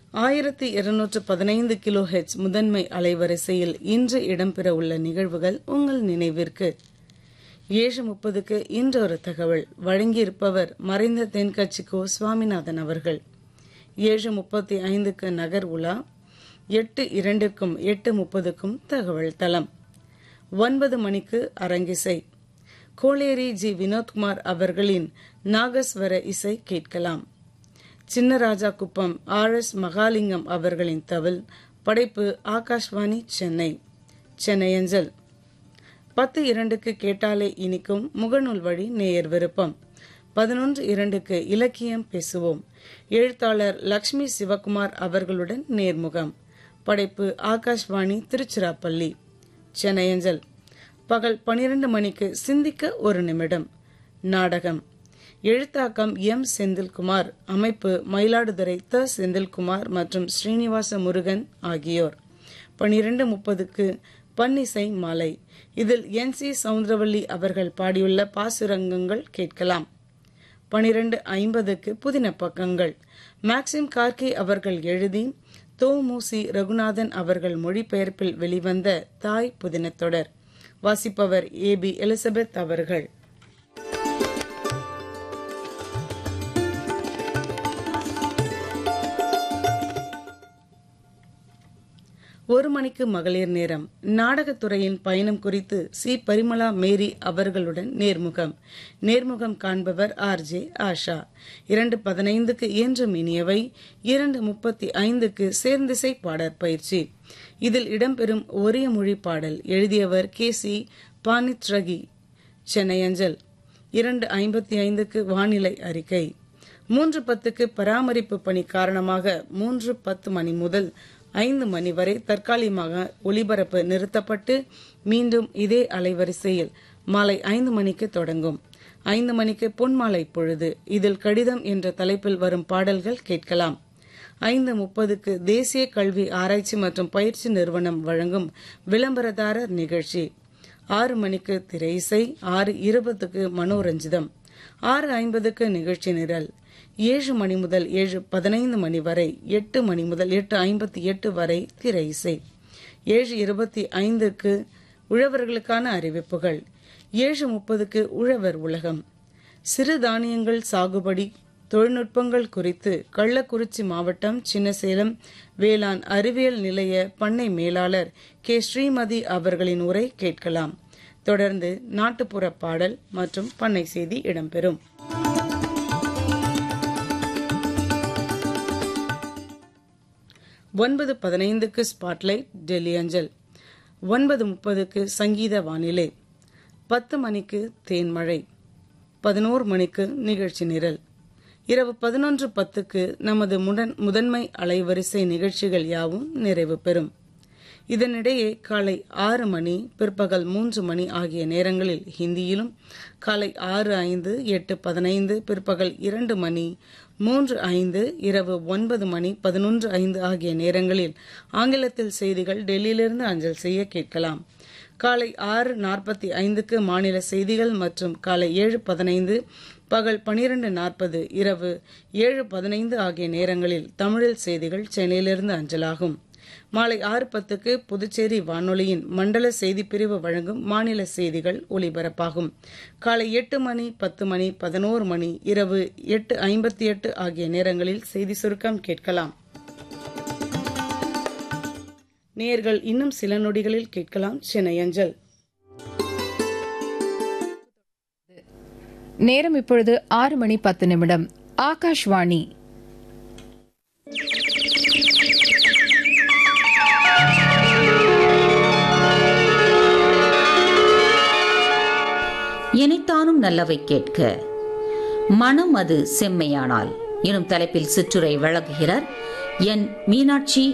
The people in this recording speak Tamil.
ஆயிரத்தி இருநூற்று பதினைந்து கிலோ ஹெச் முதன்மை அலைவரிசையில் இன்று இடம்பெற உள்ள நிகழ்வுகள் உங்கள் நினைவிற்கு ஏழு முப்பதுக்கு இன்றொரு தகவல் வழங்கியிருப்பவர் மறைந்த தென்கட்சி கோ சுவாமிநாதன் அவர்கள் ஏழு முப்பத்தி ஐந்துக்கு நகர் உலா எட்டு இரண்டிற்கும் எட்டு முப்பதுக்கும் தகவல் தளம் ஒன்பது மணிக்கு அரங்கிசை கோளேரி ஜி வினோத்குமார் அவர்களின் நாகஸ்வர இசை கேட்கலாம் சின்னராஜா குப்பம் ஆர் எஸ் மகாலிங்கம் அவர்களின் தவில் படைப்பு ஆகாஷ்வாணி சென்னை சென்னை அஞ்சல் பத்து இரண்டுக்கு கேட்டாலே இனிக்கும் முகநூல் வழி நேயர் விருப்பம் பதினொன்று இரண்டுக்கு இலக்கியம் பேசுவோம் எழுத்தாளர் லக்ஷ்மி சிவகுமார் அவர்களுடன் நேர்முகம் படைப்பு ஆகாஷ்வாணி திருச்சிராப்பள்ளி சென்னை அஞ்சல் பகல் பனிரெண்டு மணிக்கு சிந்திக்க ஒரு நிமிடம் நாடகம் எழுத்தாக்கம் எம் செந்தில்குமார் அமைப்பு மயிலாடுதுறை த செந்தில்குமார் மற்றும் ஸ்ரீனிவாச முருகன் ஆகியோர் பனிரெண்டு முப்பதுக்கு பன்னிசை மாலை இதில் என் சி சவுந்தரவல்லி அவர்கள் பாடியுள்ள பாசுரங்கங்கள் கேட்கலாம் பனிரெண்டு ஐம்பதுக்கு புதின பக்கங்கள் மேக்சிம் கார்கே அவர்கள் எழுதி தோமுசி ரகுநாதன் அவர்கள் மொழிபெயர்ப்பில் வெளிவந்த தாய் புதின தொடர் வாசிப்பவர் ஏ பி எலிசபெத் அவர்கள் ஒரு மணிக்கு மகளிர் நேரம் நாடகத்துறையின் பயணம் குறித்து சி பரிமளா மேரி அவர்களுடன் நேர்முகம் நேர்முகம் காண்பவர் ஆர் ஜே ஆஷா இரண்டு பதினைந்துக்கு இயன்ற இனியவை இரண்டு முப்பத்தி ஐந்துக்கு சேர்ந்திசை பாடற் பயிற்சி இதில் இடம்பெறும் ஒரே மொழி பாடல் எழுதியவர் கே சி பானித்ரகி சென்னை அஞ்சல் இரண்டு ஐம்பத்தி ஐந்துக்கு வானிலை அறிக்கை மூன்று பத்துக்கு பராமரிப்பு பணி காரணமாக மூன்று பத்து மணி முதல் ஐந்து மணி வரை தற்காலிகமாக ஒலிபரப்பு நிறுத்தப்பட்டு மீண்டும் இதே அலைவரிசையில் மாலை ஐந்து மணிக்கு தொடங்கும் ஐந்து மணிக்கு பொன்மாலை பொழுது இதில் கடிதம் என்ற தலைப்பில் வரும் பாடல்கள் கேட்கலாம் ஐந்து முப்பதுக்கு தேசிய கல்வி ஆராய்ச்சி மற்றும் பயிற்சி நிறுவனம் வழங்கும் விளம்பரதாரர் நிகழ்ச்சி ஆறு மணிக்கு திரை இசை ஆறு இருபதுக்கு மனோரஞ்சிதம் ஆறு ஐம்பதுக்கு நிகழ்ச்சி நிரல் ஏழு மணி முதல் ஏழு பதினைந்து மணி வரை எட்டு மணி முதல் எட்டு ஐம்பத்தி எட்டு வரை திரை இசை ஏழு இருபத்தி ஐந்துக்கு உழவர்களுக்கான அறிவிப்புகள் ஏழு முப்பதுக்கு உழவர் உலகம் சிறு தானியங்கள் சாகுபடி தொழில்நுட்பங்கள் குறித்து கள்ளக்குறிச்சி மாவட்டம் சின்னசேலம் வேளாண் அறிவியல் நிலைய பண்ணை மேலாளர் கே ஸ்ரீமதி அவர்களின் உரை கேட்கலாம் தொடர்ந்து நாட்டுப்புற பாடல் மற்றும் பண்ணை செய்தி இடம்பெறும் ஒன்பது பதினைந்துக்கு ஸ்பாட்லைட் டெல்லி அஞ்சல் ஒன்பது முப்பதுக்கு சங்கீத வானிலை பத்து மணிக்கு தேன்மழை பதினோரு மணிக்கு நிகழ்ச்சி நிரல் இரவு பதினொன்று பத்துக்கு நமது முதன்மை அலைவரிசை நிகழ்ச்சிகள் யாவும் நிறைவு பெறும் இதனிடையே காலை ஆறு மணி பிற்பகல் மூன்று மணி ஆகிய நேரங்களில் ஹிந்தியிலும் காலை ஆறு ஐந்து எட்டு பதினைந்து பிற்பகல் இரண்டு மணி மூன்று ஐந்து இரவு ஒன்பது மணி பதினொன்று ஐந்து ஆகிய நேரங்களில் ஆங்கிலத்தில் செய்திகள் டெல்லியிலிருந்து அஞ்சல் செய்ய கேட்கலாம் காலை ஆறு நாற்பத்தி ஐந்துக்கு மாநில செய்திகள் மற்றும் காலை ஏழு பதினைந்து பகல் பனிரெண்டு நாற்பது இரவு ஏழு பதினைந்து ஆகிய நேரங்களில் தமிழில் செய்திகள் சென்னையிலிருந்து அஞ்சலாகும் மாலை ஆறு பத்துக்கு புதுச்சேரி வானொலியின் மண்டல செய்திப்பிரிவு வழங்கும் மாநில செய்திகள் ஒலிபரப்பாகும் காலை எட்டு மணி பத்து மணி பதினோரு மணி இரவு எட்டு ஐம்பத்தி எட்டு ஆகிய நேரங்களில் செய்தி சுருக்கம் கேட்கலாம் நேர்கள் இன்னும் சில நொடிகளில் கேட்கலாம் சென்னை அஞ்சல் நேரம் இப்பொழுது ஆறு மணி பத்து நிமிடம் ஆகாஷ்வாணி இனித்தானும் நல்லவை கேட்க மனம் அது செம்மையானால் எனும் தலைப்பில் சிற்றுரை வழங்குகிறார் என் மீனாட்சி